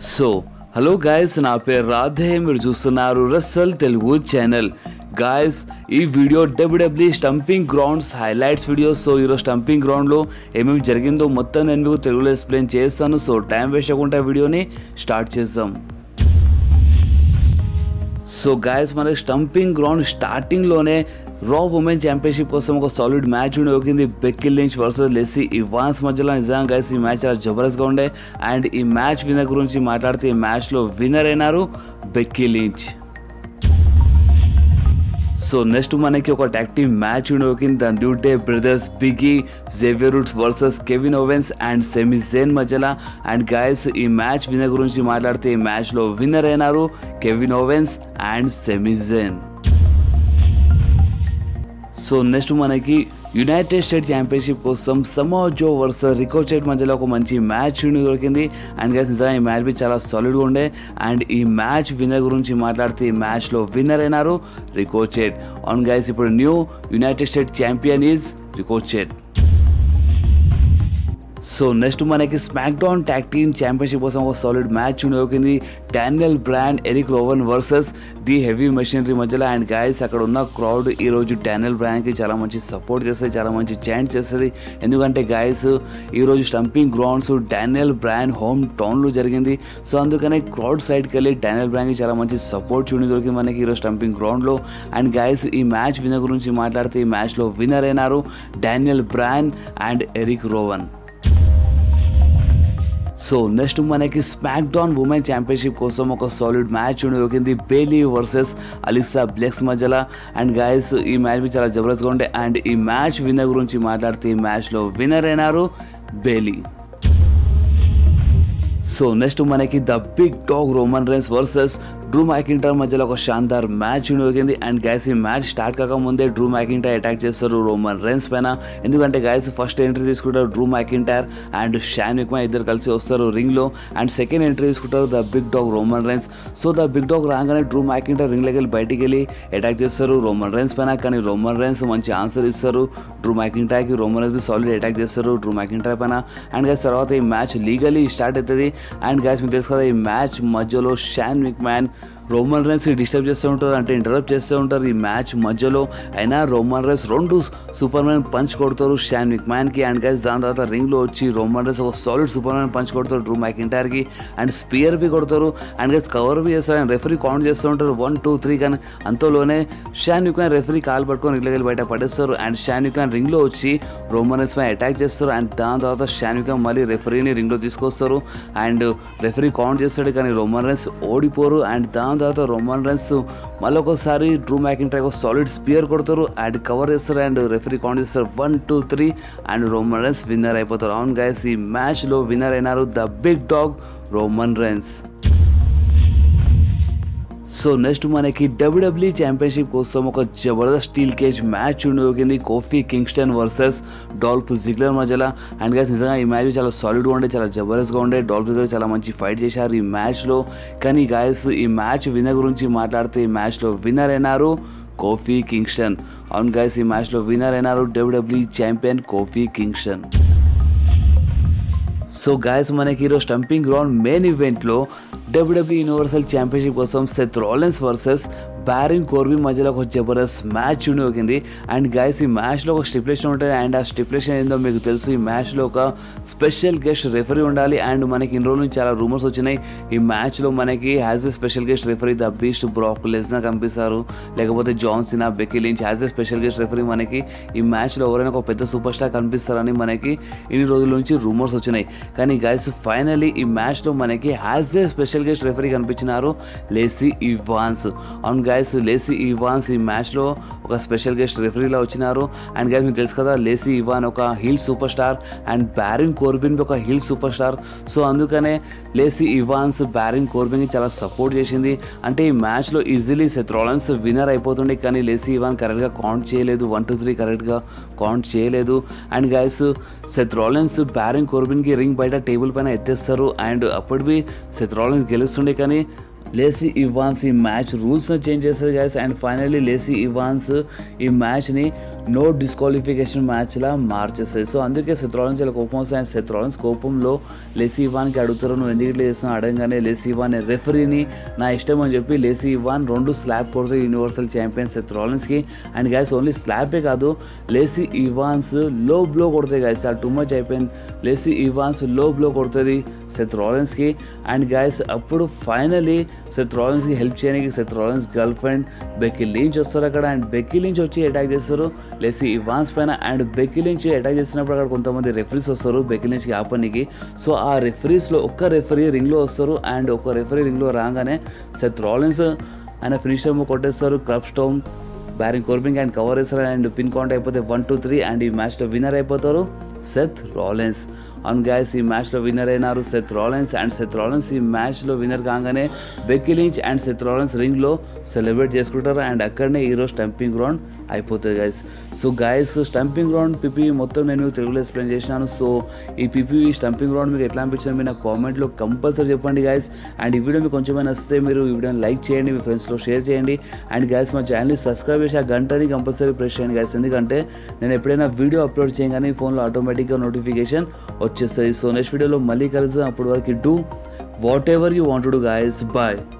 so hello guys నా పేరు రాధే మీరు చూస్తున్నారు రస్సల్ తెలుగు ఛానల్ గాయస్ ఈ video WW stomping grounds highlights video so ఈరోజు స్టంపింగ్ గ్రౌండ్లో ఏమేమి జరిగిందో మొత్తం నేను మీకు తెలుగులో ఎక్స్ప్లెయిన్ చేస్తాను సో టైం వేస్ట్ అవ్వకుండా వీడియోని స్టార్ట్ చేద్దాం సో గాయస్ మనకి స్టంపింగ్ గ్రౌండ్ స్టార్టింగ్లోనే రా ఉమెన్ ఛాంపియన్షిప్ కోసం ఒక సాలిడ్ మ్యాచ్ ఉండి ఒకింది Becky Lynch versus Lacey Evans మధ్యలో నిజంగా గైస్ ఈ మ్యాచ్ చాలా జబర్దస్త్గా ఉండే అండ్ ఈ మ్యాచ్ విన్నర్ గురించి మాట్లాడితే ఈ మ్యాచ్లో విన్నర్ అయినారు బెక్కీ లించ్ సో నెక్స్ట్ మనకి ఒక ట్యాక్ టీమ్ మ్యాచ్ ఉండోకింది the New Day brothers Big E Xavier Woods versus Kevin Owens and Sami Zayn మధ్యలో అండ్ గాయస్ ఈ మ్యాచ్ విన్నర్ గురించి మాట్లాడితే ఈ మ్యాచ్లో విన్నర్ అయినారు Kevin Owens and Sami Zayn so next మనకి యునైటెడ్ స్టేట్ ఛాంపియన్షిప్ కోసం సమో జో వర్సెస్ రికోచెట్ మధ్యలో ఒక మంచి మ్యాచ్ దొరికింది అండ్ గైస్ నిజంగా ఈ మ్యాచ్ బి చాలా సాలిడ్గా ఉండే అండ్ ఈ మ్యాచ్ విన్నర్ గురించి మాట్లాడితే ఈ మ్యాచ్లో విన్నర్ అయినారు రికోచెట్ అవును గైస్ ఇప్పుడు new United State champion is Ricochet so next మనకి SmackDown tag team championship కోసం ఒక సాలిడ్ మ్యాచ్ ఉండవుతుంది Daniel Bryan Erick Rowan versus the heavy machinery మధ్యలో అండ్ గాయస్ అక్కడ ఉన్న క్రౌడ్ ఈరోజు డానియల్ బ్రాండ్కి చాలా మంచి సపోర్ట్ చేస్తుంది చాలా మంచి చాంట్ చేస్తుంది ఎందుకంటే గాయస్ ఈరోజు stomping grounds Daniel Bryan home టౌన్లో జరిగింది సో అందుకనే క్రౌడ్ సైడ్కి వెళ్ళి డానియల్ బ్రాండ్కి చాలా మంచి సపోర్ట్ చూడండి దొరికింది మనకి ఈరోజు స్టంపింగ్ గ్రౌండ్లో అండ్ గాయస్ ఈ మ్యాచ్ విన్నర్ గురించి మాట్లాడితే ఈ మ్యాచ్లో విన్నర్ అయినారు Daniel Bryan and Erick Rowan so next మనకి స్మాక్ డౌన్ ఉమెన్ ఛాంపియన్షిప్ కోసం ఒక సాలిడ్ మ్యాచ్ ఉండబోతుంది బేలీ వర్సెస్ అలిక్సా బ్లెక్స్ మధ్యలో అండ్ గాయస్ ఈ మ్యాచ్ చాలా జబర్దస్త్గా ఉండే అండ్ ఈ మ్యాచ్ విన్నర్ గురించి మాట్లాడితే ఈ మ్యాచ్లో విన్నర్ అయినారు బేలీ సో నెక్స్ట్ మనకి the big dog Roman Reigns versus Drew McIntyre మధ్యలో ఒక షాన్దార్ మ్యాచ్ ఉండబోయింది అండ్ గైస్ ఈ మ్యాచ్ స్టార్ట్ కాకముందే డ్రూ మ్యాకింటర్ అటాక్ చేస్తారు రోమన్ రైన్స్ పైన ఎందుకంటే గైస్ ఫస్ట్ ఎంట్రీ తీసుకుంటారు Drew McIntyre and Shane McMahon ఇద్దరు కలిసి వస్తారు రింగ్లో అండ్ సెకండ్ ఎంట్రీ తీసుకుంటారు the big dog Roman Reigns so the big dog రాగానే డ్రూ మ్యాకింటర్ రింగ్లోకి వెళ్ళి బయటికి వెళ్ళి అటాక్ చేస్తారు రోమన్ రైన్స్ పైన కానీ రోమన్ రైన్స్ మంచి ఆన్సర్ ఇస్తారు డ్రూ మ్యాకింటర్కి రోమన్ రైన్స్ సాలిడ్ అటాక్ చేస్తారు డ్రూ మ్యాకింటర్ పైన అండ్ గైస్ తర్వాత ఈ మ్యాచ్ లీగలీ స్టార్ట్ అవుతుంది అండ్ గైస్ మీకు తెలుసు కదా ఈ మ్యాచ్ మధ్యలో షాన్ విక్ మ్యాన్ రోమన్ రైన్స్కి డిస్టర్బ్ చేస్తూ ఉంటారు అంటే ఇంటరప్ట్ చేస్తూ ఉంటారు ఈ మ్యాచ్ మధ్యలో అయినా రోమన్ రైన్స్ రెండు సూపర్ మ్యాన్ పంచ్ కొడతారు షాన్ విక్ మ్యాన్కి అండ్ గైస్ దాని తర్వాత రింగ్లో వచ్చి రోమన్ రైన్స్ ఒక సాలిడ్ సూపర్ మ్యాన్ పంచ్ కొడతారు డ్రూ మ్యాకింటర్కి అండ్ స్పియర్ బి కొడతారు అండ్ గైస్ కవర్ బి చేస్తారు అండ్ రెఫరీ కౌంట్ చేస్తూ ఉంటారు వన్ టూ త్రీ కానీ అంతలోనే షాన్ విక్ మ్యాన్ రెఫరీ కాల్ పట్టుకొని రింగ్లోకి వెళ్ళి బయట పడేస్తారు అండ్ షాన్ విక్ మ్యాన్ రింగ్లో వచ్చి రోమన్ రైన్స్ పై అటాక్ చేస్తారు అండ్ దాని తర్వాత షాన్ విక్ మ్యాన్ మళ్ళీ రెఫరీని రింగ్లో తీసుకొస్తారు అండ్ రెఫరీ కౌంట్ చేస్తాడు కానీ రోమన్ రైన్స్ ఓడిపోరు అండ్ దాని తర్వాత రోమన్ రైన్స్ మళ్ళీ ఒకసారి Drew McIntyre solid spear కొడతారు అండ్ కవర్ చేస్తారు అండ్ రెఫరీ కౌంట్ చేస్తారు one two three and Roman Reigns winner అయిపోతారు అవును గైస్ ఈ మ్యాచ్లో విన్నర్ అయినారు the big dog Roman Reigns so next మనకి డబ్ల్యూడబ్ల్యూ ఛాంపియన్షిప్ కోసం ఒక జబర్దస్త్ స్టీల్ కేజ్ మ్యాచ్ ఉండబోతుంది Kofi Kingston versus Dolph Ziggler మధ్యలో అండ్ గైస్ నిజంగా ఈ మ్యాచ్ చాలా సాలిడ్గా ఉండే చాలా జబర్దస్త్గా ఉండే డాల్ఫ్ జిగ్లర్ చాలా మంచి ఫైట్ చేశారు ఈ మ్యాచ్లో కానీ గాయస్ ఈ మ్యాచ్ విన్నర్ గురించి మాట్లాడితే ఈ మ్యాచ్లో విన్నర్ అయినారు కోఫీ కింగ్స్టన్ అవును గైస్ ఈ మ్యాచ్లో విన్నర్ అయినారు WW champion Kofi Kingston so guys మనకి ఈరోజు స్టంపింగ్ గ్రౌండ్ మెయిన్ ఈవెంట్లో డబ్ల్యూడబ్ల్యూ యూనివర్సల్ ఛాంపియన్షిప్ కోసం Seth Rollins versus Baron Corbin మధ్యలో ఒక జబర్దస్త్ మ్యాచ్ ఉండిపోయింది అండ్ గైస్ ఈ మ్యాచ్లో ఒక స్టిపులేషన్ ఉంటుంది అండ్ ఆ స్టిపులేషన్ ఏందో మీకు తెలుసు ఈ మ్యాచ్లో ఒక స్పెషల్ గెస్ట్ రెఫరీ ఉండాలి అండ్ మనకి ఇన్ని రోజుల నుంచి చాలా రూమర్స్ వచ్చినాయి ఈ మ్యాచ్లో మనకి has a special guest referee the beast Brock Lesnar కనిపిస్తారు లేకపోతే John Cena Becky Lynch has a special guest referee మనకి ఈ మ్యాచ్లో ఎవరైనా ఒక పెద్ద సూపర్ స్టార్ కనిపిస్తారని మనకి ఇన్ని రోజుల నుంచి రూమర్స్ వచ్చినాయి కానీ గైస్ ఫైనలీ ఈ మ్యాచ్లో మనకి has a special guest referee కనిపించినారు లేసీ ఇవాన్స్ అవును గైస్ లేసీ ఇవాన్స్ ఈ మ్యాచ్లో ఒక స్పెషల్ గెస్ట్ రెఫరీలా వచ్చినారు అండ్ గైస్ మీకు తెలుసు కదా లేసీ ఇవాన్ ఒక heel superstar and Baron Corbin ఒక హీల్ సూపర్ స్టార్ సో అందుకనే లేసీ ఇవాన్స్ బ్యారింగ్ కోర్బిన్కి చాలా సపోర్ట్ చేసింది అంటే ఈ మ్యాచ్లో ఈజీలీ సెత్ రాలన్స్ విన్నర్ అయిపోతుండే కానీ లేసీ ఇవాన్ కరెక్ట్గా కౌంట్ చేయలేదు వన్ టూ త్రీ కరెక్ట్గా కౌంట్ చేయలేదు and guys Seth Rollins Baron కోర్బిన్కి రింగ్ బయట టేబుల్ పైన ఎత్తేస్తారు అండ్ అప్పటివి సెత్ రాలన్స్ గెలుస్తుండే కానీ లేసీ ఇవాన్స్ ఈ మ్యాచ్ రూల్స్ని చేంజ్ చేస్తారు guys and finally Lacey Evans ఈ మ్యాచ్ని నో డిస్క్వాలిఫికేషన్ మ్యాచ్లా మార్చేస్తాయి సో అందుకే సెత్రాలన్స్ ఇలా కోపం వస్తాయి అండ్ సెత్రాలన్స్ కోపంలో లెసీ ఇవాన్కి అడుగుతారు నువ్వు ఎందుకు ఇట్లా చేస్తున్నావు అడగగానే లెసీ ఇవాన్ రెఫరీని నా ఇష్టం అని చెప్పి లెసీ ఇవాన్ రెండు స్లాబ్ కొడుతాయి యూనివర్సల్ ఛాంపియన్ సెత్రాలన్స్కి అండ్ గైస్ ఓన్లీ స్లాబే కాదు లేసీ ఇవాన్స్ లో బ్లో కొడతాయి గైస్ ఆ టూ మచ్ అయిపోయింది లేసీ ఇవాన్స్ లో బ్లో కొడుతుంది సెత్ రాలెన్స్కి అండ్ గైస్ అప్పుడు ఫైనలీ సెత్ రాలెన్స్కి హెల్ప్ చేయడానికి Seth Rollins girlfriend Becky Lynch వస్తారు అక్కడ అండ్ బెక్కీ లించ్ వచ్చి అటాక్ చేస్తారు లేసి ఇవాన్స్ పైన అండ్ బెక్కీ లించ్ అటాక్ చేసినప్పుడు అక్కడ కొంతమంది రెఫరీస్ వస్తారు బెక్కీ లించ్కి ఆపనికి సో ఆ రెఫరీస్లో ఒక్క రెఫరీ రింగ్లో వస్తారు అండ్ ఒక రెఫరీ రింగ్లో రాగానే సెత్ రాలెన్స్ ఆయన ఫినిషర్ కొట్టేస్తారు curb stomp Baron Corbin and cover చేస్తారు అండ్ పిన్ కౌంట్ అయిపోతే వన్ టూ త్రీ అండ్ ఈ మ్యాచ్లో విన్నర్ అయిపోతారు సెత్ రాలెన్స్ అవును గాయస్ ఈ మ్యాచ్లో విన్నర్ అయినారు Seth Rollins and Seth Rollins ఈ మ్యాచ్లో విన్నర్ కాగానే Becky Lynch and Seth Rollins రింగ్లో సెలబ్రేట్ చేసుకుంటారు అండ్ అక్కడనే ఈరోజు స్టంపింగ్ గ్రౌండ్ అయిపోతుంది guys so guys stomping ground పిపి మొత్తం నేను మీకు తెలుగులో ఎక్స్ప్లెయిన్ చేసినాను సో ఈ పిపి స్టంపింగ్ గ్రౌండ్ మీకు ఎట్లా అనిపించింది మీరు నాకు కామెంట్లో కంపల్సరీ చెప్పండి గైస్ అండ్ ఈ వీడియో మీకు కొంచెమైనా వస్తే మీరు ఈ వీడియోని లైక్ చేయండి మీ ఫ్రెండ్స్లో షేర్ చేయండి అండ్ గైస్ మా ఛానల్ని సబ్స్క్రైబ్ చేసి ఆ గంటని కంపల్సరీ ప్రెస్ చేయండి గైస్ ఎందుకంటే నేను ఎప్పుడైనా వీడియో అప్లోడ్ చేయగానే ఫోన్లో ఆటోమేటిక్గా నోటిఫికేషన్ వచ్చేస్తుంది సో నెక్స్ట్ వీడియోలో మళ్ళీ కలుద్దాం అప్పటి వరకు do whatever you want to guys bye